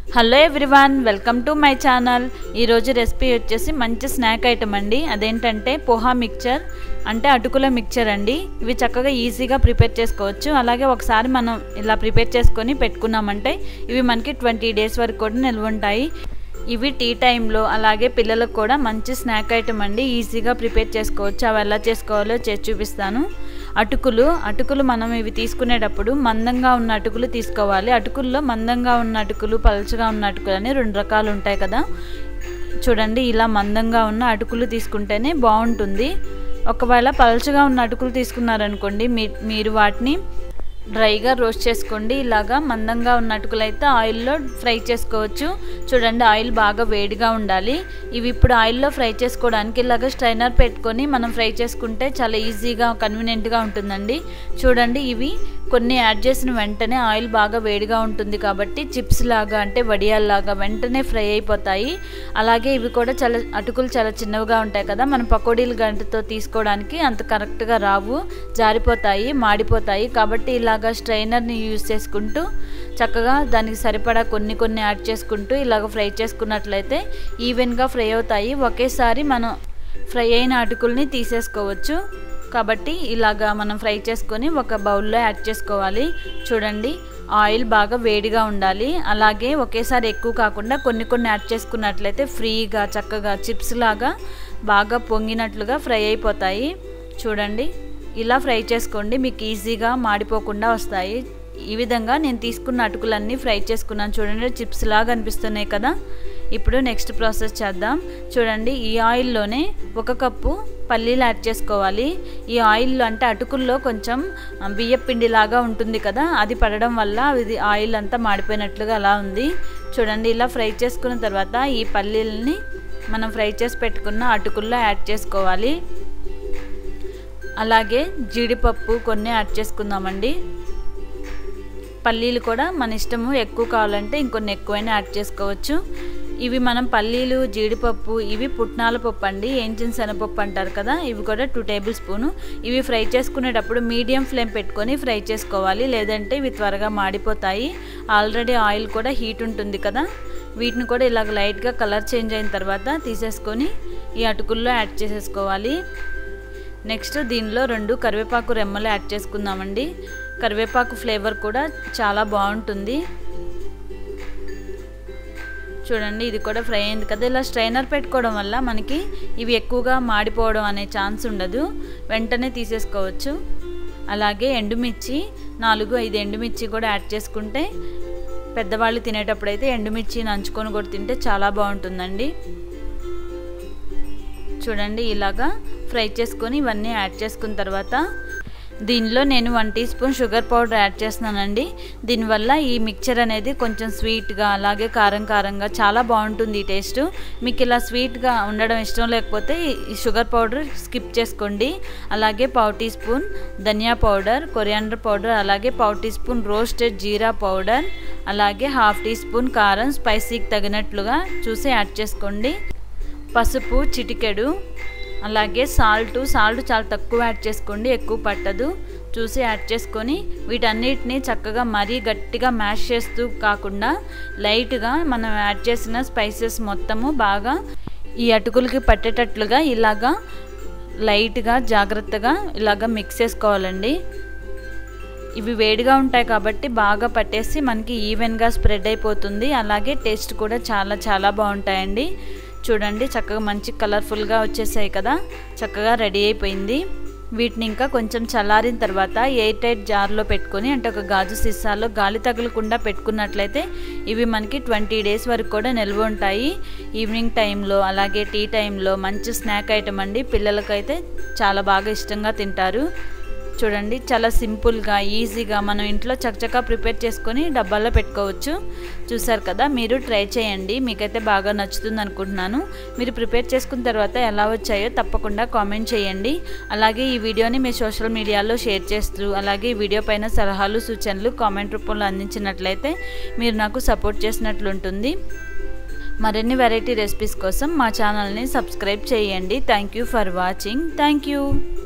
hello everyone welcome to my channel ఈరోజు recipe వచ్చేసి మంచి స్నాక్ ఐటమ్ అండి అదేంటంటే పోహా మిక్చర్ అంటే అటుకుల మిక్చర్ అండి ఇవి చక్కగా ఈజీగా ప్రిపేర్ చేసుకోవచ్చు అలాగే ఒకసారి మనం ఇలా ప్రిపేర్ చేసుకొని పెట్టుకున్నామంటే ఇవి మనకి ట్వంటీ డేస్ వరకు కూడా నిల్వ ఉంటాయి ఇవి టీ టైంలో అలాగే పిల్లలకు కూడా మంచి స్నాక్ ఐటమ్ అండి ఈజీగా ప్రిపేర్ చేసుకోవచ్చు అవి ఎలా చేసుకోవాలో చేసి చూపిస్తాను అటుకులు అటుకులు మనం ఇవి తీసుకునేటప్పుడు మందంగా ఉన్న అటుకులు తీసుకోవాలి అటుకుల్లో మందంగా ఉన్న అటుకులు పలుచగా ఉన్న అటుకులు అని రెండు రకాలు ఉంటాయి కదా చూడండి ఇలా మందంగా ఉన్న అటుకులు తీసుకుంటేనే బాగుంటుంది ఒకవేళ పలుచగా ఉన్న అటుకులు తీసుకున్నారనుకోండి మీ మీరు వాటిని డ్రైగా రోస్ట్ చేసుకోండి ఇలాగా మందంగా ఉన్న అటుకులు అయితే ఆయిల్లో ఫ్రై చేసుకోవచ్చు చూడండి ఆయిల్ బాగా వేడిగా ఉండాలి ఇవి ఇప్పుడు ఆయిల్లో ఫ్రై చేసుకోవడానికి ఇలాగ స్ట్రైనర్ పెట్టుకొని మనం ఫ్రై చేసుకుంటే చాలా ఈజీగా కన్వీనియంట్గా ఉంటుందండి చూడండి ఇవి కొన్ని యాడ్ చేసిన వెంటనే ఆయిల్ బాగా వేడిగా ఉంటుంది కాబట్టి చిప్స్ లాగా అంటే వడియాల్లాగా వెంటనే ఫ్రై అయిపోతాయి అలాగే ఇవి కూడా చాలా అటుకులు చాలా చిన్నవిగా ఉంటాయి కదా మనం పకోడీలు గంటతో తీసుకోవడానికి అంత కరెక్ట్గా రావు జారిపోతాయి మాడిపోతాయి కాబట్టి ఇలాగ స్ట్రైనర్ని యూజ్ చేసుకుంటూ చక్కగా దానికి సరిపడా కొన్ని కొన్ని యాడ్ చేసుకుంటూ ఇలాగ ఫ్రై చేసుకున్నట్లయితే ఈవెన్గా ఫ్రై అవుతాయి ఒకేసారి మనం ఫ్రై అయిన అటుకుల్ని తీసేసుకోవచ్చు కాబట్టి ఇలాగా మనం ఫ్రై చేసుకొని ఒక బౌల్లో యాడ్ చేసుకోవాలి చూడండి ఆయిల్ బాగా వేడిగా ఉండాలి అలాగే ఒకేసారి ఎక్కువ కాకుండా కొన్ని కొన్ని యాడ్ చేసుకున్నట్లయితే ఫ్రీగా చక్కగా చిప్స్ లాగా బాగా పొంగినట్లుగా ఫ్రై అయిపోతాయి చూడండి ఇలా ఫ్రై చేసుకోండి మీకు ఈజీగా మాడిపోకుండా వస్తాయి ఈ విధంగా నేను తీసుకున్న అటుకులన్నీ ఫ్రై చేసుకున్నాను చూడండి చిప్స్ లాగా అనిపిస్తున్నాయి కదా ఇప్పుడు నెక్స్ట్ ప్రాసెస్ చేద్దాం చూడండి ఈ ఆయిల్లోనే ఒక కప్పు పల్లీలు యాడ్ చేసుకోవాలి ఈ ఆయిల్ అంటే అటుకుల్లో కొంచెం బియ్య పిండి లాగా ఉంటుంది కదా అది పడడం వల్ల ఇది ఆయిల్ అంతా మాడిపోయినట్లుగా అలా ఉంది చూడండి ఇలా ఫ్రై చేసుకున్న తర్వాత ఈ పల్లీలని మనం ఫ్రై చేసి పెట్టుకున్న అటుకుల్లో యాడ్ చేసుకోవాలి అలాగే జీడిపప్పు కొన్ని యాడ్ చేసుకుందామండి పల్లీలు కూడా మన ఇష్టము ఎక్కువ కావాలంటే ఇంకొన్ని ఎక్కువైనా యాడ్ చేసుకోవచ్చు ఇవి మనం పల్లీలు జీడిపప్పు ఇవి పుట్నాల పప్పు అండి ఏంచిన శనగపప్పు అంటారు కదా ఇవి కూడా టూ టేబుల్ స్పూను ఇవి ఫ్రై చేసుకునేటప్పుడు మీడియం ఫ్లేమ్ పెట్టుకొని ఫ్రై చేసుకోవాలి లేదంటే ఇవి త్వరగా మాడిపోతాయి ఆల్రెడీ ఆయిల్ కూడా హీట్ ఉంటుంది కదా వీటిని కూడా ఇలాగ లైట్గా కలర్ చేంజ్ అయిన తర్వాత తీసేసుకొని ఈ అటుకుల్లో యాడ్ చేసేసుకోవాలి నెక్స్ట్ దీనిలో రెండు కరివేపాకు రెమ్మలు యాడ్ చేసుకుందామండి కరివేపాకు ఫ్లేవర్ కూడా చాలా బాగుంటుంది చూడండి ఇది కూడా ఫ్రై అయింది కదా ఇలా స్ట్రైనర్ పెట్టుకోవడం వల్ల మనకి ఇవి ఎక్కువగా మాడిపోవడం అనే ఛాన్స్ ఉండదు వెంటనే తీసేసుకోవచ్చు అలాగే ఎండుమిర్చి నాలుగు ఐదు ఎండుమిర్చి కూడా యాడ్ చేసుకుంటే పెద్దవాళ్ళు తినేటప్పుడు అయితే ఎండుమిర్చి నంచుకొని కూడా తింటే చాలా బాగుంటుందండి చూడండి ఇలాగా ఫ్రై చేసుకొని ఇవన్నీ యాడ్ చేసుకున్న తర్వాత దీనిలో నేను one teaspoon sugar powder add చేస్తున్నానండి దీనివల్ల ఈ మిక్చర్ అనేది కొంచెం స్వీట్గా అలాగే కారం కారంగా చాలా బాగుంటుంది ఈ టేస్ట్ మీకు ఇలా స్వీట్గా ఉండడం ఇష్టం లేకపోతే ఈ షుగర్ పౌడర్ స్కిప్ చేసుకోండి అలాగే పావు టీ స్పూన్ ధనియా పౌడర్ కొరియాండర్ పౌడర్ అలాగే పావు టీ స్పూన్ రోస్టెడ్ జీరా పౌడర్ అలాగే హాఫ్ టీ స్పూన్ కారం స్పైసీకి తగినట్లుగా చూసి యాడ్ చేసుకోండి పసుపు చిటికెడు అలాగే సాల్ట్ సాల్ట్ చాలా తక్కువ యాడ్ చేసుకోండి ఎక్కువ పట్టదు చూసి యాడ్ చేసుకొని వీటన్నిటిని చక్కగా మరీ గట్టిగా మ్యాష్ చేస్తూ కాకుండా లైట్గా మనం యాడ్ చేసిన స్పైసెస్ మొత్తము బాగా ఈ అటుకులకి పట్టేటట్లుగా ఇలాగా లైట్గా జాగ్రత్తగా ఇలాగా మిక్స్ చేసుకోవాలండి ఇవి వేడిగా ఉంటాయి కాబట్టి బాగా పట్టేసి మనకి ఈవెన్గా స్ప్రెడ్ అయిపోతుంది అలాగే టేస్ట్ కూడా చాలా చాలా బాగుంటాయండి చూడండి చక్కగా మంచి కలర్ఫుల్గా వచ్చేసాయి కదా చక్కగా రెడీ అయిపోయింది వీటిని ఇంకా కొంచెం చల్లారిన తర్వాత ఎయిర్ టైట్ జార్లో పెట్టుకొని అంటే ఒక గాజు సీసాలో గాలి తగలకుండా పెట్టుకున్నట్లయితే ఇవి మనకి ట్వంటీ డేస్ వరకు కూడా నిల్వ ఉంటాయి ఈవినింగ్ టైంలో అలాగే టీ టైంలో మంచి స్నాక్ ఐటమ్ అండి పిల్లలకైతే చాలా బాగా ఇష్టంగా తింటారు చూడండి చాలా సింపుల్గా ఈజీగా మనం ఇంట్లో చక్కచక్క ప్రిపేర్ చేసుకొని డబ్బాల్లో పెట్టుకోవచ్చు చూసారు కదా మీరు ట్రై చేయండి మీకైతే బాగా నచ్చుతుంది అనుకుంటున్నాను మీరు ప్రిపేర్ చేసుకున్న తర్వాత ఎలా వచ్చాయో తప్పకుండా కామెంట్ చేయండి అలాగే ఈ వీడియోని మీ సోషల్ మీడియాలో షేర్ చేస్తూ అలాగే ఈ వీడియో పైన సలహాలు సూచనలు కామెంట్ రూపంలో అందించినట్లయితే మీరు నాకు సపోర్ట్ చేసినట్లు ఉంటుంది మరిన్ని వెరైటీ రెసిపీస్ కోసం మా ఛానల్ని సబ్స్క్రైబ్ చేయండి thank you for watching thank you